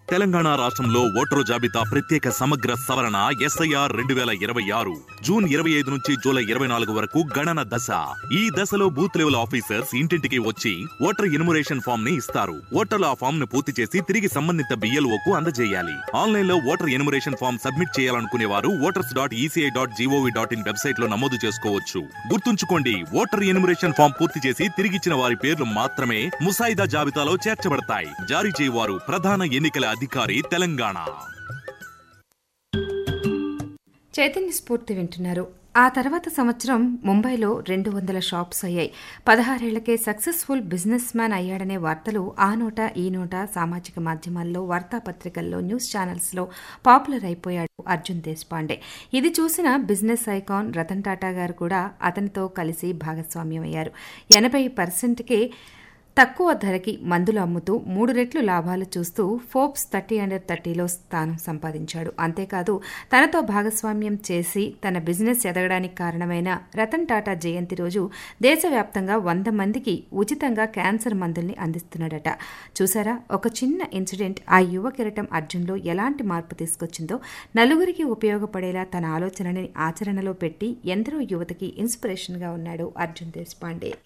తెలంగాణ రాష్ట్రంలో ఓటరు జాబితా ప్రత్యేక సమగ్ర సవరణ ఎస్ఐఆర్ రెండు వేల ఇరవై ఆరు జూన్ ఇరవై ఐదు నుంచి జూలై ఇరవై నాలుగు వరకు గణన దశ ఈ దశలో బూత్ లెవెల్ ఆఫీసర్స్ ఇంటింటికి వచ్చి ఓటర్ ఇన్మురేషన్ ఫామ్ ని ఇస్తారు ఓటర్లు ఆ ఫామ్ ను పూర్తి చేసి తిరిగి సంబంధిత బిఎల్ఓ కు అందజేయాలి ఆన్లైన్ లో ఓటర్ ఇన్మురేషన్ ఫామ్ సబ్మిట్ చేయాలనుకునే వారు voters dot ECI dot GOV dot in website లో నమోదు చేసుకోవచ్చు గుర్తుంచుకోండి ఓటర్ ఇన్మురేషన్ ఫామ్ పూర్తి చేసి తిరిగిచ్చిన వారి పేర్లు మాత్రమే ముసాయిదా జాబితాలో చేర్చబడతాయి జారీ చేయవారు ప్రధాన ఎన్నికల అధికారి తెలంగాణ చైతన్య స్ఫూర్తి వింటున్నారు ఆ తర్వాత సంవత్సరం ముంబైలో రెండు వందల షాప్స్ అయ్యాయి పదహారేళ్లకే సక్సెస్ఫుల్ బిజినెస్ మ్యాన్ అయ్యాడనే వార్తలు ఆ నోట ఈ నోట సామాజిక మాధ్యమాల్లో వార్తాపత్రికల్లో న్యూస్ ఛానల్స్లో పాపులర్ అయిపోయాడు అర్జున్ దేశపాండే ఇది చూసిన బిజినెస్ ఐకాన్ రతన్ టాటా గారు కూడా అతనితో కలిసి భాగస్వామ్యం అయ్యారు ఎనభై పర్సెంట్కే తక్కువ ధరకి మందులు అమ్ముతూ మూడు రెట్లు లాభాలు చూస్తూ ఫోర్బ్స్ థర్టీ అండర్ థర్టీలో స్థానం సంపాదించాడు అంతేకాదు తనతో భాగస్వామ్యం చేసి తన బిజినెస్ ఎదగడానికి కారణమైన రతన్ టాటా జయంతి రోజు దేశవ్యాప్తంగా వంద మందికి ఉచితంగా క్యాన్సర్ మందుల్ని అందిస్తున్నాడట చూసారా ఒక చిన్న ఇన్సిడెంట్ ఆ యువ కిరటం అర్జున్లో ఎలాంటి మార్పు తీసుకొచ్చిందో నలుగురికి ఉపయోగపడేలా తన ఆలోచనని ఆచరణలో పెట్టి ఎందరో యువతకి ఇన్స్పిరేషన్గా ఉన్నాడు అర్జున్ దేశపాండే